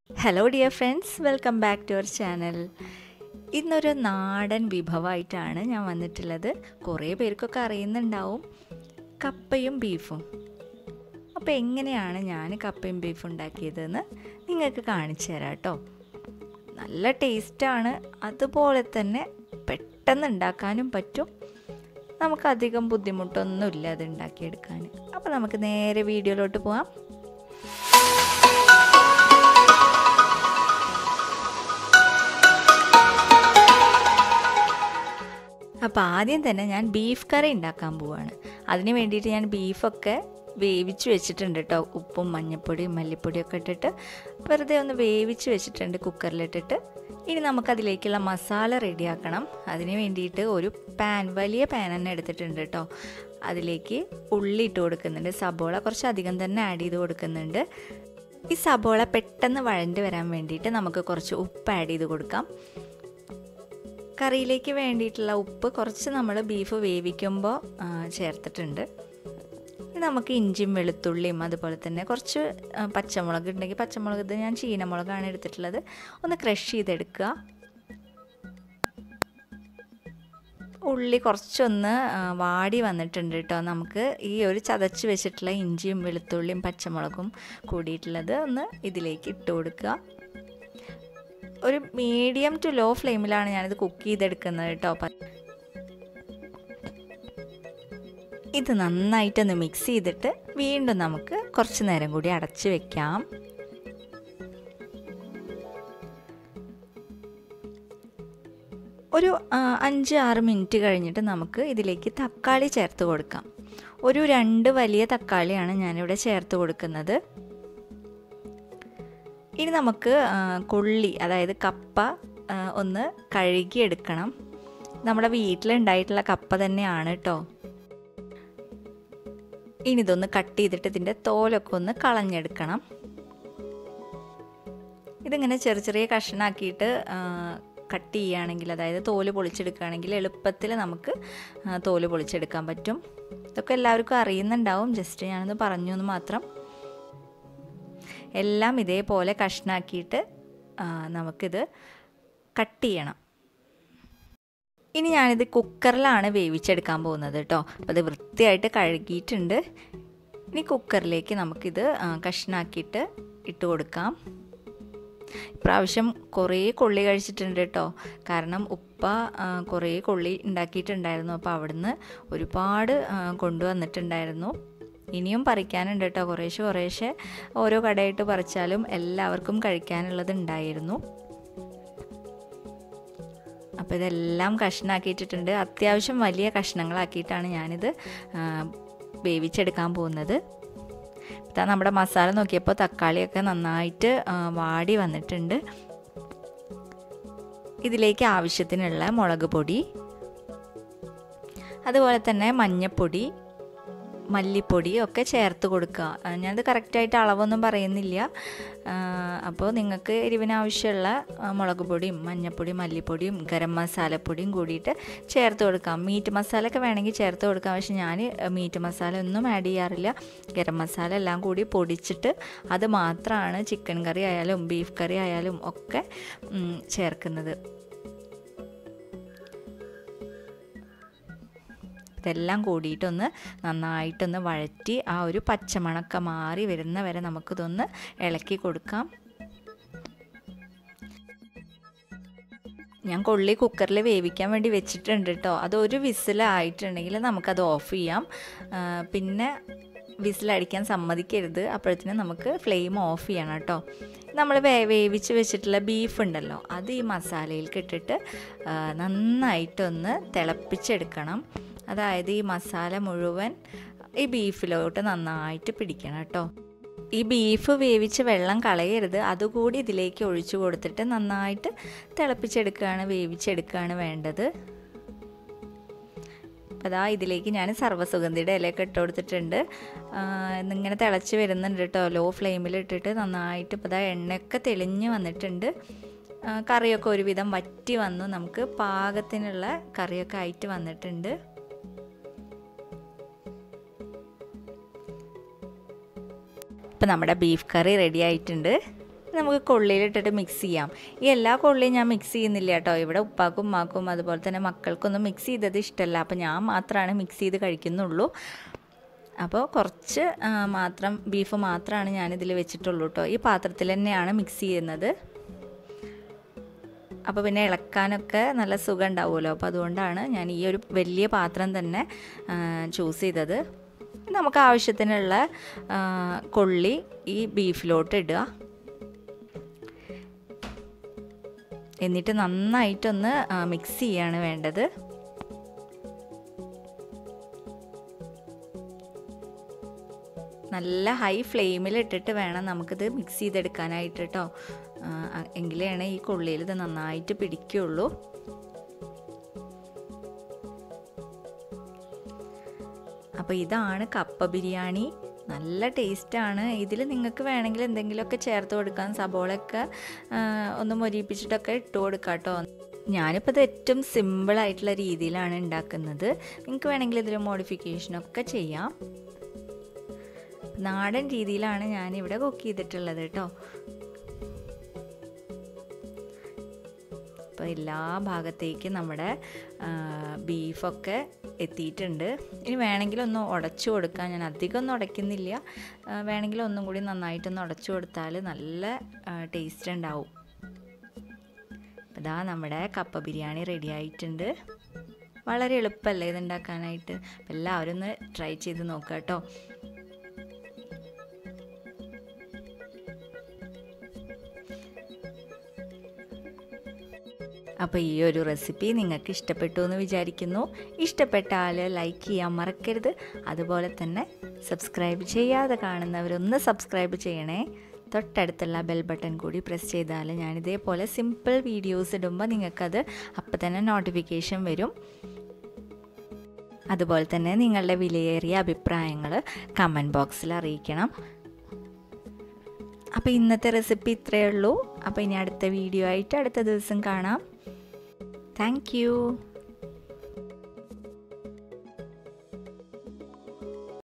hello dear friends welcome back to our channel ഇന്നൊരു നാടൻ വിഭവമായിട്ടാണ് ഞാൻ വന്നിട്ടുള്ളത് കുറേ പേർക്കൊക്കെ അറിയുന്നുണ്ടാവും കപ്പയും ബീഫും അപ്പോൾ എങ്ങനെയാണ് ഞാൻ കപ്പയും ബീഫും ഉണ്ടാക്കിയതെന്ന് നിങ്ങൾക്ക് കാണിച്ചു തരാം കേട്ടോ നല്ല ടേസ്റ്റാണ് അതുപോലെ തന്നെ പെട്ടെന്ന് ഉണ്ടാക്കാനും പറ്റും നമുക്കധികം ബുദ്ധിമുട്ടൊന്നുമില്ല അത് ഉണ്ടാക്കിയെടുക്കാൻ അപ്പോൾ നമുക്ക് നേരെ വീഡിയോയിലോട്ട് പോവാം അപ്പോൾ ആദ്യം തന്നെ ഞാൻ ബീഫ് കറി ഉണ്ടാക്കാൻ പോവാണ് അതിന് വേണ്ടിയിട്ട് ഞാൻ ബീഫൊക്കെ വേവിച്ച് വെച്ചിട്ടുണ്ട് കേട്ടോ ഉപ്പും മഞ്ഞൾപ്പൊടിയും മല്ലിപ്പൊടിയും ഒക്കെ ഇട്ടിട്ട് വെറുതെ ഒന്ന് വേവിച്ച് വെച്ചിട്ടുണ്ട് കുക്കറിലിട്ടിട്ട് ഇനി നമുക്കതിലേക്കുള്ള മസാല റെഡിയാക്കണം അതിന് വേണ്ടിയിട്ട് ഒരു പാൻ വലിയ പാൻ തന്നെ എടുത്തിട്ടുണ്ട് കേട്ടോ അതിലേക്ക് ഉള്ളി ഇട്ട് കൊടുക്കുന്നുണ്ട് സബോള കുറച്ച് അധികം തന്നെ ആഡ് ചെയ്ത് കൊടുക്കുന്നുണ്ട് ഈ സബോള പെട്ടെന്ന് വഴണ്ട് വരാൻ വേണ്ടിയിട്ട് നമുക്ക് കുറച്ച് ഉപ്പ് ആഡ് ചെയ്ത് കൊടുക്കാം കറിയിലേക്ക് വേണ്ടിയിട്ടുള്ള ഉപ്പ് കുറച്ച് നമ്മൾ ബീഫ് വേവിക്കുമ്പോൾ ചേർത്തിട്ടുണ്ട് നമുക്ക് ഇഞ്ചിയും വെളുത്തുള്ളിയും അതുപോലെ തന്നെ കുറച്ച് പച്ചമുളക് ഉണ്ടെങ്കിൽ പച്ചമുളക് ഇത് ഞാൻ ചീനമുളകാണ് എടുത്തിട്ടുള്ളത് ഒന്ന് ക്രഷ് ചെയ്തെടുക്കുക ഉള്ളി കുറച്ചൊന്ന് വാടി വന്നിട്ടുണ്ട് കേട്ടോ നമുക്ക് ഈ ഒരു ചതച്ച് വെച്ചിട്ടുള്ള ഇഞ്ചിയും വെളുത്തുള്ളിയും പച്ചമുളകും കൂടിയിട്ടുള്ളത് ഒന്ന് ഇതിലേക്ക് ഇട്ട് കൊടുക്കുക ഒരു മീഡിയം ടു ലോ ഫ്ലെയിമിലാണ് ഞാനിത് കുക്ക് ചെയ്തെടുക്കുന്നത് കേട്ടോ ഇത് നന്നായിട്ടൊന്ന് മിക്സ് ചെയ്തിട്ട് വീണ്ടും നമുക്ക് കുറച്ച് നേരം കൂടി അടച്ച് വെക്കാം ഒരു അഞ്ച് ആറ് മിനിറ്റ് കഴിഞ്ഞിട്ട് നമുക്ക് ഇതിലേക്ക് തക്കാളി ചേർത്ത് കൊടുക്കാം ഒരു രണ്ട് വലിയ തക്കാളിയാണ് ഞാനിവിടെ ചേർത്ത് കൊടുക്കുന്നത് ഇനി നമുക്ക് കൊള്ളി അതായത് കപ്പ ഒന്ന് കഴുകിയെടുക്കണം നമ്മുടെ വീട്ടിലുണ്ടായിട്ടുള്ള കപ്പ തന്നെയാണ് കേട്ടോ ഇനി ഇതൊന്ന് കട്ട് ചെയ്തിട്ട് ഇതിൻ്റെ തോലൊക്കെ ഒന്ന് കളഞ്ഞെടുക്കണം ഇതിങ്ങനെ ചെറിയ ചെറിയ കഷ്ണാക്കിയിട്ട് കട്ട് ചെയ്യുകയാണെങ്കിൽ അതായത് തോല് പൊളിച്ചെടുക്കുകയാണെങ്കിൽ എളുപ്പത്തിൽ നമുക്ക് തോല് പൊളിച്ചെടുക്കാൻ പറ്റും ഇതൊക്കെ എല്ലാവർക്കും അറിയുന്നുണ്ടാവും ജസ്റ്റ് ഞാനൊന്ന് പറഞ്ഞു എന്ന് മാത്രം എല്ലാം ഇതേപോലെ കഷ്ണാക്കിയിട്ട് നമുക്കിത് കട്ട് ചെയ്യണം ഇനി ഞാനിത് കുക്കറിലാണ് വേവിച്ചെടുക്കാൻ പോകുന്നത് കേട്ടോ അപ്പോൾ അത് വൃത്തിയായിട്ട് കഴുകിയിട്ടുണ്ട് ഇനി കുക്കറിലേക്ക് നമുക്കിത് കഷ്ണാക്കിയിട്ട് ഇട്ട് കൊടുക്കാം ഇപ്രാവശ്യം കുറേ കൊള്ളി കഴിച്ചിട്ടുണ്ട് കേട്ടോ കാരണം ഉപ്പ കുറേ കൊള്ളി ഉണ്ടാക്കിയിട്ടുണ്ടായിരുന്നു അപ്പോൾ അവിടുന്ന് ഒരുപാട് കൊണ്ടുവന്നിട്ടുണ്ടായിരുന്നു ഇനിയും പറിക്കാനുണ്ട് കേട്ടോ കുറേശ്ശെ കുറേശ്ശെ ഓരോ കടയായിട്ട് പറിച്ചാലും എല്ലാവർക്കും കഴിക്കാനുള്ളത് ഉണ്ടായിരുന്നു അപ്പോൾ ഇതെല്ലാം കഷ്ണാക്കിയിട്ടിട്ടുണ്ട് അത്യാവശ്യം വലിയ കഷ്ണങ്ങളാക്കിയിട്ടാണ് ഞാനിത് വേവിച്ചെടുക്കാൻ പോകുന്നത് ഇതാ നമ്മുടെ മസാല നോക്കിയപ്പോൾ തക്കാളിയൊക്കെ നന്നായിട്ട് വാടി വന്നിട്ടുണ്ട് ഇതിലേക്ക് ആവശ്യത്തിനുള്ള മുളക് പൊടി അതുപോലെ തന്നെ മഞ്ഞൾപ്പൊടി മല്ലിപ്പൊടി ഒക്കെ ചേർത്ത് കൊടുക്കുക ഞാനത് കറക്റ്റായിട്ട് അളവൊന്നും പറയുന്നില്ല അപ്പോൾ നിങ്ങൾക്ക് എരിവിന് ആവശ്യമുള്ള മുളക് പൊടിയും മഞ്ഞൾപ്പൊടിയും മല്ലിപ്പൊടിയും ഗരം മസാലപ്പൊടിയും കൂടിയിട്ട് ചേർത്ത് കൊടുക്കാം മീറ്റ് മസാല ഒക്കെ വേണമെങ്കിൽ ചേർത്ത് കൊടുക്കാം പക്ഷെ ഞാൻ മീറ്റ് മസാല ഒന്നും ആഡ് ചെയ്യാറില്ല ഗരം മസാല എല്ലാം കൂടി പൊടിച്ചിട്ട് അത് മാത്രമാണ് ചിക്കൻ കറി ആയാലും ബീഫ് കറി ആയാലും ഒക്കെ ചേർക്കുന്നത് ഇതെല്ലാം കൂടിയിട്ടൊന്ന് നന്നായിട്ടൊന്ന് വഴറ്റി ആ ഒരു പച്ചമണക്ക മാറി വരുന്ന വരെ നമുക്കിതൊന്ന് ഇളക്കി കൊടുക്കാം ഞാൻ കൊള്ളി കുക്കറിൽ വേവിക്കാൻ വേണ്ടി വെച്ചിട്ടുണ്ട് കേട്ടോ അത് ഒരു വിസിലായിട്ടുണ്ടെങ്കിൽ നമുക്കത് ഓഫ് ചെയ്യാം പിന്നെ വിസിലടിക്കാൻ സമ്മതിക്കരുത് അപ്പോഴത്തേനും നമുക്ക് ഫ്ലെയിം ഓഫ് ചെയ്യണം കേട്ടോ നമ്മൾ വേ വേവിച്ച് വെച്ചിട്ടുള്ള ബീഫ് ഉണ്ടല്ലോ അത് ഈ മസാലയിലേക്ക് ഇട്ടിട്ട് നന്നായിട്ടൊന്ന് തിളപ്പിച്ചെടുക്കണം അതായത് ഈ മസാല മുഴുവൻ ഈ ബീഫിലോട്ട് നന്നായിട്ട് പിടിക്കണം കേട്ടോ ഈ ബീഫ് വേവിച്ച് വെള്ളം കളയരുത് അതുകൂടി ഇതിലേക്ക് ഒഴിച്ചു കൊടുത്തിട്ട് നന്നായിട്ട് തിളപ്പിച്ചെടുക്കുകയാണ് വേവിച്ചെടുക്കുകയാണ് വേണ്ടത് അതാ ഇതിലേക്ക് ഞാൻ സർവ്വസുഗന്ധിയുടെ ഇലയൊക്കെ ഇട്ട് കൊടുത്തിട്ടുണ്ട് ഇങ്ങനെ തിളച്ച് വരുന്നുണ്ട് കേട്ടോ ലോ ഫ്ലെയിമിൽ ഇട്ടിട്ട് നന്നായിട്ട് ഇപ്പോൾ അതാ എണ്ണയൊക്കെ തെളിഞ്ഞ് വന്നിട്ടുണ്ട് കറിയൊക്കെ ഒരുവിധം വറ്റി വന്നു നമുക്ക് പാകത്തിനുള്ള കറിയൊക്കെ ആയിട്ട് വന്നിട്ടുണ്ട് ഇപ്പം നമ്മുടെ ബീഫ് കറി റെഡി ആയിട്ടുണ്ട് നമുക്ക് കൊള്ളിയിലിട്ടിട്ട് മിക്സ് ചെയ്യാം ഈ എല്ലാ കൊള്ളിയും ഞാൻ മിക്സ് ചെയ്യുന്നില്ല കേട്ടോ ഇവിടെ ഉപ്പാക്കും ഉമ്മാക്കും അതുപോലെ തന്നെ മക്കൾക്കൊന്നും മിക്സ് ചെയ്തത് ഇഷ്ടമല്ല അപ്പോൾ ഞാൻ മാത്രമാണ് മിക്സ് ചെയ്ത് കഴിക്കുന്നുള്ളൂ അപ്പോൾ കുറച്ച് മാത്രം ബീഫ് മാത്രമാണ് ഞാനിതിൽ വെച്ചിട്ടുള്ളൂ കേട്ടോ ഈ പാത്രത്തിൽ തന്നെയാണ് മിക്സ് ചെയ്യുന്നത് അപ്പോൾ പിന്നെ ഇളക്കാനൊക്കെ നല്ല സുഖം ഉണ്ടാവുമല്ലോ അപ്പോൾ അതുകൊണ്ടാണ് ഞാൻ ഈ ഒരു വലിയ പാത്രം തന്നെ ചൂസ് ചെയ്തത് നമുക്ക് ആവശ്യത്തിനുള്ള കൊള്ളി ഈ ബീഫിലോട്ട് ഇടുക എന്നിട്ട് നന്നായിട്ടൊന്ന് മിക്സ് ചെയ്യാണ് വേണ്ടത് നല്ല ഹൈ ഫ്ലെയിമിൽ ഇട്ടിട്ട് വേണം നമുക്കിത് മിക്സ് ചെയ്തെടുക്കാനായിട്ട് കേട്ടോ എങ്കിലാണ് ഈ കൊള്ളിയിൽ ഇത് നന്നായിട്ട് പിടിക്കുള്ളൂ അപ്പോൾ ഇതാണ് കപ്പ ബിരിയാണി നല്ല ടേസ്റ്റാണ് ഇതിൽ നിങ്ങൾക്ക് വേണമെങ്കിൽ എന്തെങ്കിലുമൊക്കെ ചേർത്ത് കൊടുക്കാൻ സബോളയൊക്കെ ഒന്ന് മൊരിയിപ്പിച്ചിട്ടൊക്കെ ഇട്ട് കൊടുക്കാം കേട്ടോ ഞാനിപ്പോൾ ഇത് ഏറ്റവും സിമ്പിളായിട്ടുള്ള രീതിയിലാണ് ഉണ്ടാക്കുന്നത് നിങ്ങൾക്ക് വേണമെങ്കിൽ ഇതിൽ മോഡിഫിക്കേഷനൊക്കെ ചെയ്യാം നാടൻ രീതിയിലാണ് ഞാനിവിടെ കുക്ക് ചെയ്തിട്ടുള്ളത് കേട്ടോ അപ്പോൾ എല്ലാ ഭാഗത്തേക്കും നമ്മുടെ ബീഫൊക്കെ എത്തിയിട്ടുണ്ട് ഇനി വേണമെങ്കിൽ ഒന്ന് ഉടച്ചു കൊടുക്കാം ഞാൻ അധികം ഒന്നും ഉടയ്ക്കുന്നില്ല വേണമെങ്കിൽ ഒന്നും കൂടി നന്നായിട്ടൊന്ന് ഉടച്ചു കൊടുത്താൽ നല്ല ടേസ്റ്റ് ഉണ്ടാവും ഇതാ നമ്മുടെ കപ്പ ബിരിയാണി റെഡി ആയിട്ടുണ്ട് വളരെ എളുപ്പമല്ലേ ഇത് ഉണ്ടാക്കാനായിട്ട് അപ്പോൾ എല്ലാവരും ഒന്ന് ട്രൈ ചെയ്ത് നോക്കാം കേട്ടോ അപ്പോൾ ഈ ഒരു റെസിപ്പി നിങ്ങൾക്ക് ഇഷ്ടപ്പെട്ടു എന്ന് വിചാരിക്കുന്നു ഇഷ്ടപ്പെട്ടാൽ ലൈക്ക് ചെയ്യാൻ മറക്കരുത് അതുപോലെ തന്നെ സബ്സ്ക്രൈബ് ചെയ്യാതെ കാണുന്നവരൊന്ന് സബ്സ്ക്രൈബ് ചെയ്യണേ തൊട്ടടുത്തുള്ള ബെൽ ബട്ടൺ കൂടി പ്രസ് ചെയ്താൽ ഞാൻ ഇതേപോലെ സിമ്പിൾ വീഡിയോസ് ഇടുമ്പോൾ നിങ്ങൾക്കത് അപ്പം തന്നെ നോട്ടിഫിക്കേഷൻ വരും അതുപോലെ തന്നെ നിങ്ങളുടെ വിലയേറിയ അഭിപ്രായങ്ങൾ കമൻറ്റ് ബോക്സിൽ അറിയിക്കണം അപ്പോൾ ഇന്നത്തെ റെസിപ്പി ഇത്രയേ ഉള്ളൂ അപ്പോൾ ഇനി അടുത്ത വീഡിയോ ആയിട്ട് അടുത്ത ദിവസം കാണാം താങ്ക്